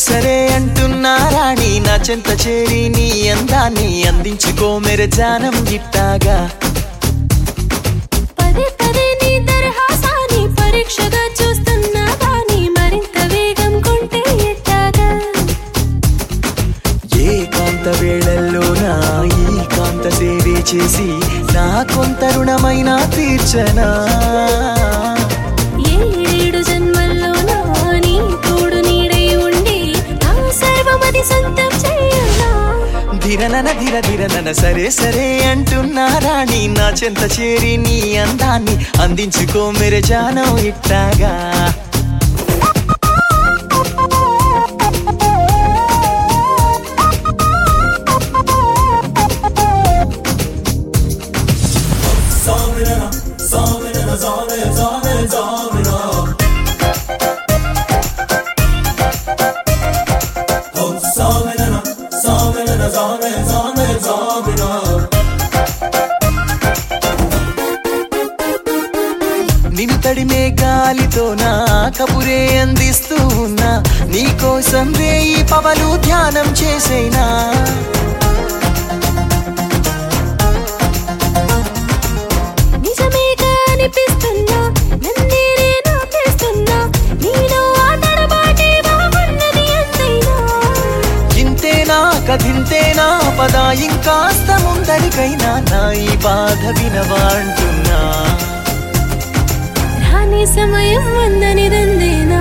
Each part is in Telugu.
సరే అంటున్నా రాణి నా చెంత చేరి నీ అందాన్ని అందించుకో మెర జానం గిట్టాగా పదే పదే నీ దరహాసాన్ని పరీక్షగా చూస్తున్నా కానీ మరింత వేగం కొంటే ఎట్టాగా ఏ కాంత వేళల్లోనా ఈ కాంత సేవే చేసి నా కొంత రుణమైన తీర్చనా ఏడేడు జన్మల్లోనా నీ తోడు నీడై ఉండి నా సర్వమది సొంతం చెయ్యనా ధిరనన ధిర ధిరనన సరే సరే అంటున్నా రాణి నా చెంత చేరి నీ అందాన్ని అందించుకో మెర జానం ఇట్టాగా నిన్ను తడిమే గాలితో నా కబురే అందిస్తూ ఉన్నా నీకోసం రేయి పవలు ధ్యానం చేసేనా నిజమేగా అనిపిస్తున్నా నన్నే నేను చేస్తున్నా నీలో ఆ తడబాటే బాగున్నది ఎంతైనా ఇంతేనా కథింతేనా పద ఇంకాస్త ముందరికైనా నా ఈ బాధ వినవాంటున్నా రాని సమయం వందని దందేనా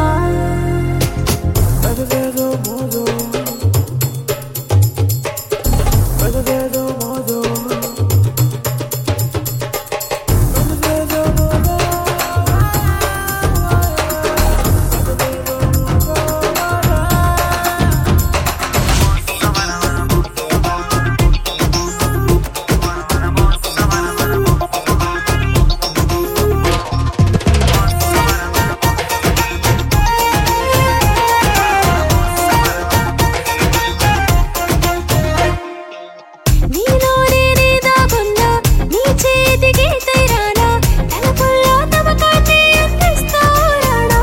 నీలో నేనే దాగున్నా నీ చేతికి తైరానా తలపుల్లో తమకాన్ని అందిస్తా రానా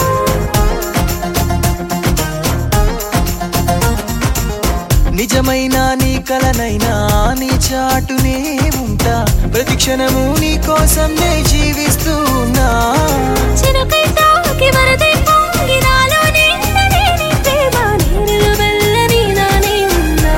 నిజమైన నీ కలనైనా నీ చాటునే ఉంటా ప్రతి క్షణము నీ కోసం నే జీవిస్తూ ఉన్నా చినుకై తాకి వరదై పొంగి నాలో నిండని నీ ప్రేమ నీరులు వెళ్ళని నానే ఉన్నా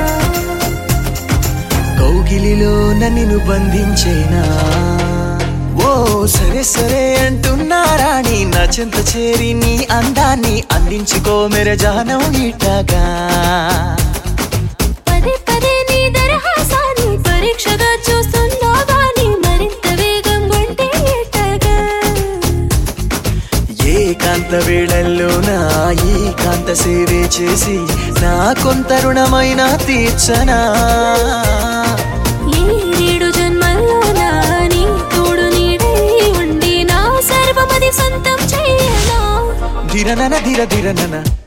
కౌగిలిలో నిన్ను బంధించేనా ఓ సరే సరే అంటున్నా రాణి నా చెంత చేరి నీ అందాన్ని అందించుకో మెర జానం ఇట్టగా పదే పదే నీ దరహాసాన్ని పరీక్షగా చూస్తున్నా గానీ మరింత వేగం ఉంటే ఎట్టగా ఏ కాంత వేళల్లోనా ఈ కాంత సేవే చేసి నా కొంత రుణమైన తీర్చనా ఏడు జన్మల్లోనా నీ తోడు నీడై ఉండి నా సర్వమది సొంతం చెయ్యనా ధిరనన ధిర ధిరనన